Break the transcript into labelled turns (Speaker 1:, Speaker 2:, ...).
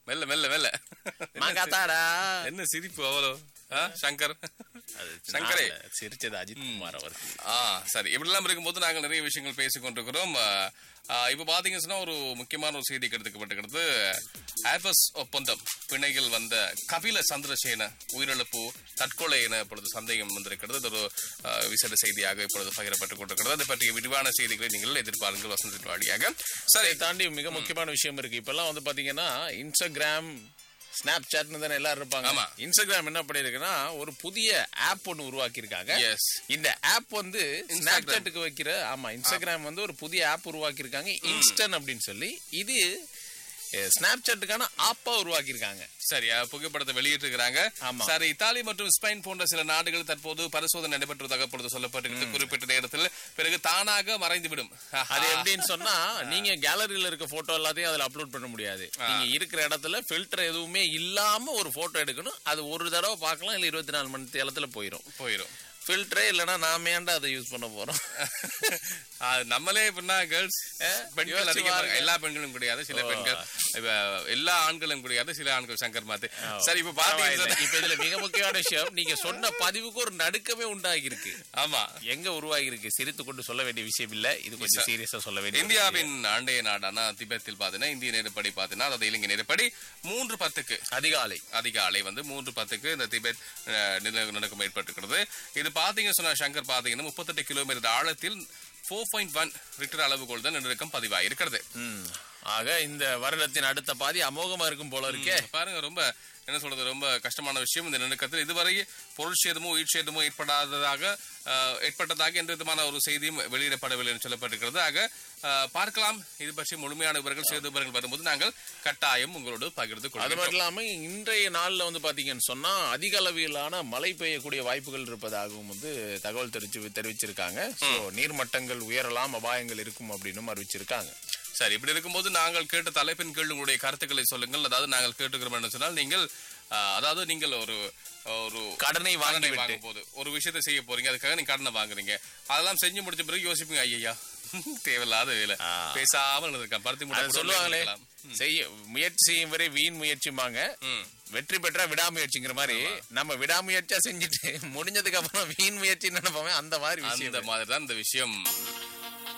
Speaker 1: மெல்ல மெல்ல மெல்ல
Speaker 2: மகாத்தாடா
Speaker 1: என்ன சிரிப்பு அவ்வளோ ஆ, சங்கர் சங்கரே
Speaker 2: நான் சிரிச்சது அஜித் குமார் அவர்கள்
Speaker 1: ஆ சரி இப்படிலாம் இருக்கும்போது நாங்கள் நிறைய விஷயங்கள் பேசிக் கொண்டிருக்கிறோம் ஆ, ஆ, இப்ப பாத்தீங்கன்னு சொன்னா ஒரு முக்கியமான ஒரு செய்தி எடுத்துக்கப்பட்டிருக்கிறது ஆபஸ் ஒப்பந்தம் பிணையில் வந்த கபில சந்திரசேன உயிரிழப்பு தற்கொலை என இப்பொழுது சந்தேகம் வந்திருக்கிறது இது ஒரு ஆ, விசேட செய்தியாக இப்பொழுது பகிரப்பட்டுக் கொண்டிருக்கிறது அதை பற்றிய விரிவான செய்திகளை நீங்கள் எதிர்பாருங்கள் வசந்தத்தின் வழியாக சரி
Speaker 2: அதை தாண்டி மிக முக்கியமான விஷயம் இருக்கு இப்பெல்லாம் வந்து பாத்தீங்கன்னா இன்ஸ்டாகிராம் ஸ்னாப் சாட்னு தானே எல்லாரும் இருப்பாங்க
Speaker 1: ஆமா.
Speaker 2: இன்ஸ்டாகிராம் என்ன பண்ணிருக்குன்னா ஒரு புதிய ஆப் ஒன்னு உருவாக்கி இருக்காங்க
Speaker 1: எஸ்
Speaker 2: இந்த ஆப் வந்து ஸ்னாப் சாட்டுக்கு வைக்கிற ஆமா இன்ஸ்டாகிராம் வந்து ஒரு புதிய ஆப் உருவாக்கி இருக்காங்க இன்ஸ்டன் அப்படின்னு சொல்லி இது ஸ்னாப் சாட்டுக்கான ஆப்பா உருவாக்கி இருக்காங்க
Speaker 1: சரி அஹ், புகைப்படத்தை வெளியிட்டிருக்கிறாங்க
Speaker 2: ஆமா.
Speaker 1: சரி இத்தாலி மற்றும் ஸ்பெயின் போன்ற சில நாடுகள் தற்போது பரிசோதனை நடைபெற்றதாக இப்பொழுது சொல்லப்பட்டிருக்கிறது குறிப்பிட்ட நேரத்தில் பிறகு தானாக மறைந்துவிடும்
Speaker 2: அது எப்படின்னு சொன்னா நீங்க கேலரியில இருக்க போட்டோ எல்லாத்தையும் அதுல அப்லோட் பண்ண முடியாது நீங்க இருக்கிற இடத்துல ஃபில்டர் எதுவுமே இல்லாம ஒரு போட்டோ எடுக்கணும் அது ஒரு தடவை பார்க்கலாம் இல்ல இருபத்தி நாலு மணி நேரத்துல போயிடும்
Speaker 1: போயிடும்
Speaker 2: ஃபில்டரே இல்லைன்னா நாம ஏன்டா அதை யூஸ் பண்ண போறோம்
Speaker 1: அது நம்மளே இப்படின்னா கேர்ள்ஸ் பெண்கள்
Speaker 2: யோசிச்சு
Speaker 1: அதிகமாக
Speaker 2: பாருங்க.
Speaker 1: எல்லா பெண்களும் கிடையாது சில பெண்கள் இப்ப எல்லா ஆண்களும் கிடையாது சில ஆண்கள் சங்கர் மாத்து சரி இப்ப
Speaker 2: பரவாயில்ல.
Speaker 1: பாத்தீங்கன்னா
Speaker 2: இப்ப இதுல மிக முக்கியமான விஷயம் நீங்க சொன்ன பதிவுக்கு ஒரு நடுக்கமே உண்டாகி இருக்கு
Speaker 1: ஆமா
Speaker 2: எங்க உருவாகி இருக்கு சிரித்து கொண்டு சொல்ல வேண்டிய விஷயம் இல்ல இது கொஞ்சம் சீரியஸா சொல்ல வேண்டிய
Speaker 1: இந்தியாவின் அண்டைய நாடான திபெத்தில் பாத்தீங்கன்னா இந்திய நேரப்படி பாத்தீங்கன்னா அதாவது இலங்கை நேரப்படி மூன்று பத்துக்கு
Speaker 2: அதிகாலை
Speaker 1: அதிகாலை வந்து மூன்று பத்துக்கு இந்த திபெத் அஹ், நிலநடுக்கம் ஏற்பட்டிருக்கிறது இது பாத்தீங்க சொன்னா சங்கர் பாத்தீங்கன்னா முப்பத்தெட்டு கிலோமீட்டர் ஆழத்தில் ஃபோர் பாயிண்ட் ஒன் ரிக்டர் அளவுகோல் தான் நிலநடுக்கம் பதிவாயிருக்கிறது
Speaker 2: ம். ஆக இந்த வருடத்தின் அடுத்த பாதி அமோகமா இருக்கும் போல இருக்கே
Speaker 1: பாருங்க ரொம்ப என்ன சொல்றது ரொம்ப கஷ்டமான விஷயம் இந்த நிலநடுக்கத்தில் இதுவரை பொருள் சேதமோ உயிர் சேதமோ ஏற்படாததாக அஹ், ஏற்பட்டதாக எந்த விதமான ஒரு செய்தியும் வெளியிடப்படவில்லை என்று சொல்லப்பட்டிருக்கிறது ஆக அஹ், பார்க்கலாம் இது பற்றி முழுமையான விவரங்கள் சேத விவரங்கள் வரும்போது நாங்கள் கட்டாயம் உங்களோடு பகிர்ந்து
Speaker 2: அது
Speaker 1: கொள்கிறோம்
Speaker 2: மட்டும் இல்லாம இன்றைய நாள்ல வந்து பாத்தீங்கன்னு சொன்னா அதிக அளவிலான மழை பெய்யக்கூடிய வாய்ப்புகள் இருப்பதாகவும் வந்து தகவல் தெரிவிச்சு தெரிவிச்சிருக்காங்க சோ நீர்மட்டங்கள் உயரலாம் அபாயங்கள் இருக்கும் அப்படின்னு அறிவிச்சிருக்காங்க
Speaker 1: சரி இப்படி இருக்கும்போது நாங்கள் கேட்ட தலைப்பின் கீழ் உங்களுடைய கருத்துக்களை சொல்லுங்கள் அதாவது நாங்கள் கேட்டுக்கிறோம் என்று சொன்னால் நீங்கள் அஹ், அதாவது நீங்கள் ஒரு ஒரு
Speaker 2: கடனை
Speaker 1: கடனை
Speaker 2: வாங்கிவிட்டு
Speaker 1: வாங்கும் போது ஒரு விஷயத்தை செய்ய போறீங்க அதுக்காக நீங்க கடனை வாங்குறீங்க அதெல்லாம் செஞ்சு முடிச்ச பிறகு யோசிப்பீங்க ஐயா தேவையில்லாத வேலை
Speaker 2: ஆ.
Speaker 1: பேசாமல் இருக்கான் பருத்தி மூட்டை
Speaker 2: அது
Speaker 1: போட்டு
Speaker 2: சொல்லுவாங்களே
Speaker 1: இருக்கலாம்.
Speaker 2: செய்ய முயற்சி செய்யும் வரை வீண் முயற்சிமாங்க
Speaker 1: ம்.
Speaker 2: வெற்றி பெற்றா விடாமுயற்சிங்கிற மாதிரி நம்ம விடாமுயற்சியா செஞ்சுட்டு முடிஞ்சதுக்கு அப்புறம் வீண் முயற்சி நினைப்போமே அந்த மாதிரி விஷயம்
Speaker 1: அந்த மாதிரி தான் இந்த விஷயம்